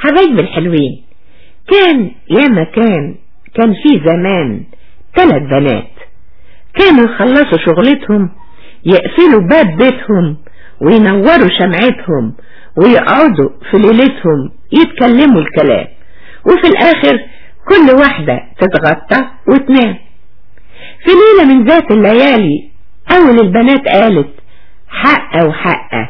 حبايب الحلوين كان يا مكان كان في زمان ثلاث بنات كانوا يخلصوا شغلتهم يقفلوا باب بيتهم وينوروا شمعتهم ويقعدوا في ليلتهم يتكلموا الكلام وفي الآخر كل واحدة تتغطى وتنام في ليلة من ذات الليالي أول البنات قالت حقة وحقة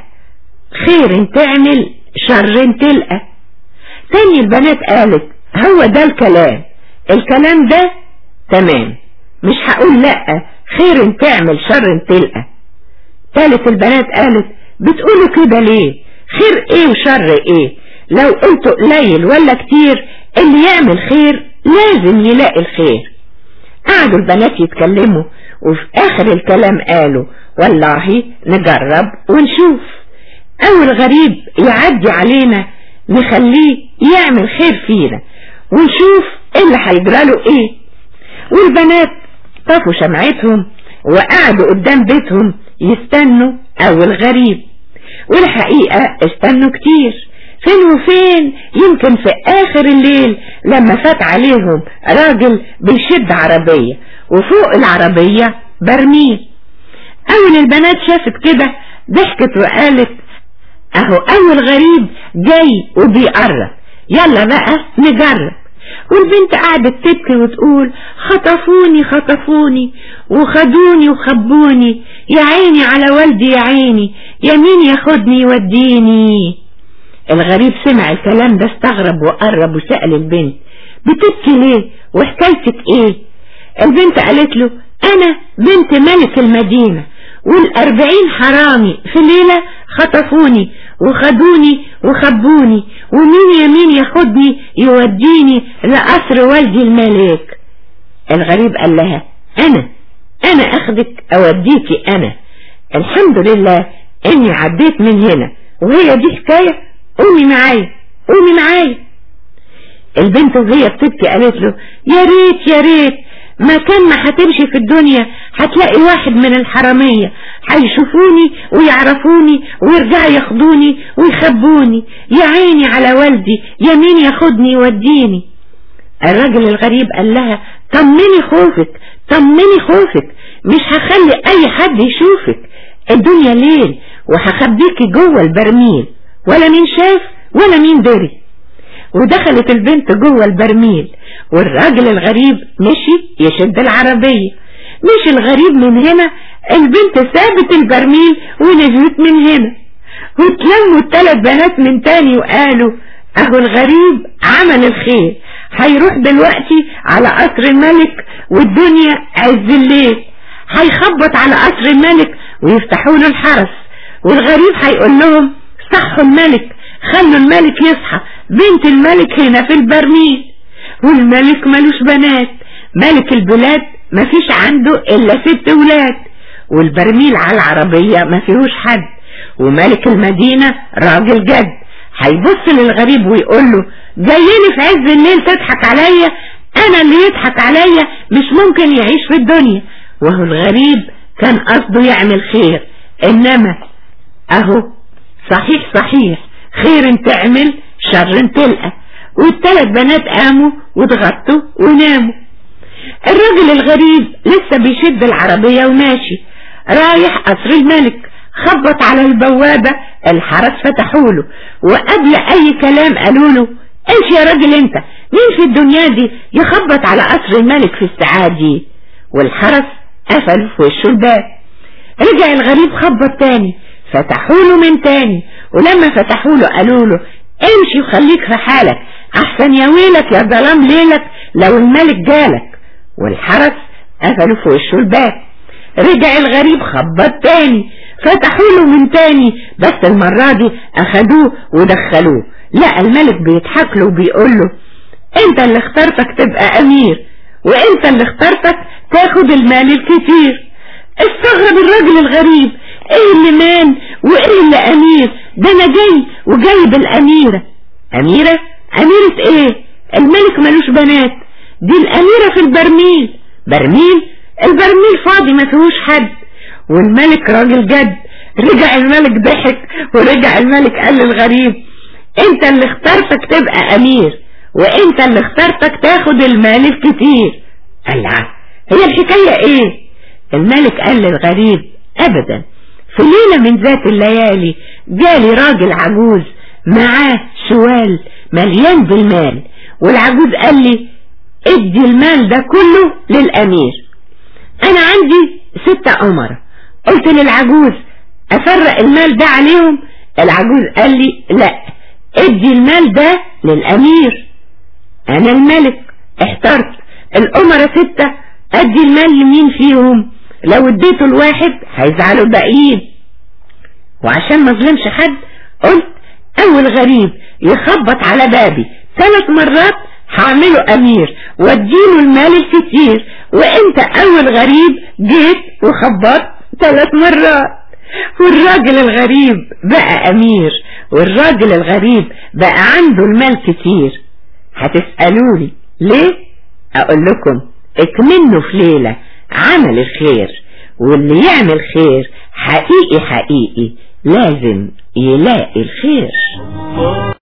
خير تعمل شر تلقى تاني البنات قالت هو ده الكلام الكلام ده تمام مش هقول لأ خير تعمل شر تلقى تالت البنات قالت بتقولوا كده ليه خير ايه وشر ايه لو قلتوا قليل ولا كتير اللي يعمل خير لازم يلاقي الخير قعدوا البنات يتكلموا وفي اخر الكلام قالوا والله نجرب ونشوف اول غريب يعدي علينا نخليه يعمل خير فينا ونشوف ايه اللي هيجراله ايه والبنات طفوا شمعتهم وقعدوا قدام بيتهم يستنوا اول غريب والحقيقة استنوا كتير فين وفين يمكن في اخر الليل لما فات عليهم راجل بيشد عربية وفوق العربية برميل اول البنات شافت كده ضحكت وقالت اهو اول غريب جاي وبيقرب يلا بقى نجرب والبنت قعدت تبكي وتقول خطفوني خطفوني وخدوني وخبوني يا عيني على والدي يا عيني يا مين ياخدني يوديني الغريب سمع الكلام ده استغرب وقرب وسأل البنت بتبكي ليه وحكايتك ايه البنت قالت له انا بنت ملك المدينة والاربعين حرامي في ليلة خطفوني وخدوني وخبوني ومين يمين ياخدني يوديني لقصر والدي الملك الغريب قال لها انا انا اخدك اوديكي انا الحمد لله اني عديت من هنا وهي دي حكاية قومي معايا قومي معايا البنت وهي بتبكي قالت له يا ريت يا ريت ما كان ما هتمشي في الدنيا هتلاقي واحد من الحرامية هيشوفوني ويعرفوني ويرجعوا ياخدوني ويخبوني يا عيني على والدي يا مين ياخدني يوديني الراجل الغريب قال لها طمني خوفك طمني خوفك مش هخلي اي حد يشوفك الدنيا ليل وهخبيكي جوه البرميل ولا مين شاف ولا مين دري ودخلت البنت جوه البرميل والراجل الغريب مشي يشد العربية مشي الغريب من هنا البنت سابت البرميل ونزلت من هنا واتلموا الثلاث بنات من تاني وقالوا اهو الغريب عمل الخير هيروح دلوقتي على قصر الملك والدنيا عز الليل هيخبط على قصر الملك ويفتحوا له الحرس والغريب هيقول لهم صحوا الملك خلوا الملك يصحى بنت الملك هنا في البرميل والملك ملوش بنات ملك البلاد مفيش عنده الا ست ولاد والبرميل على العربية ما فيهوش حد وملك المدينة راجل جد هيبص للغريب ويقول له جايلي في عز الليل تضحك عليا انا اللي يضحك عليا مش ممكن يعيش في الدنيا وهو الغريب كان قصده يعمل خير انما اهو صحيح صحيح خير تعمل شر تلقى والثلاث بنات قاموا واتغطوا وناموا الراجل الغريب لسه بيشد العربية وماشي رايح قصر الملك خبط على البوابة الحرس فتحوله وقبل اي كلام قالوله ايش يا راجل انت مين في الدنيا دي يخبط على قصر الملك في الساعات دي والحرس قفل في وشه الباب رجع الغريب خبط تاني فتحوله من تاني ولما فتحوله قالوا له امشي وخليك في حالك احسن يا ويلك يا ظلام ليلك لو الملك جالك والحرس قفلوا في وشه الباب رجع الغريب خبط تاني فتحوله من تاني بس المرة دي اخدوه ودخلوه لقى الملك بيضحك له وبيقول له انت اللي اخترتك تبقى امير وانت اللي اخترتك تاخد المال الكتير استغرب الراجل الغريب ايه اللي مان وايه اللي امير ده انا جاي وجايب الاميرة اميرة اميرة ايه الملك ملوش بنات دي الاميرة في البرميل برميل البرميل فاضي ما فيهوش حد والملك راجل جد رجع الملك ضحك ورجع الملك قال للغريب انت اللي اخترتك تبقى امير وانت اللي اخترتك تاخد المال الكتير قال هي الحكاية ايه الملك قال للغريب ابدا في ليلة من ذات الليالي جالي راجل عجوز معاه شوال مليان بالمال والعجوز قال لي ادي المال ده كله للامير انا عندي ستة امرة قلت للعجوز افرق المال ده عليهم العجوز قال لي لا ادي المال ده للامير انا الملك احترت الامرة ستة ادي المال لمين فيهم لو اديته الواحد هيزعلوا الباقيين وعشان ما اظلمش حد قلت اول غريب يخبط على بابي ثلاث مرات هعمله امير واديله المال الكتير وانت اول غريب جيت وخبطت ثلاث مرات والراجل الغريب بقى امير والراجل الغريب بقى عنده المال كتير هتسألوني ليه اقول لكم اكمنه في ليلة عمل الخير واللي يعمل خير حقيقي حقيقي لازم يلاقي الخير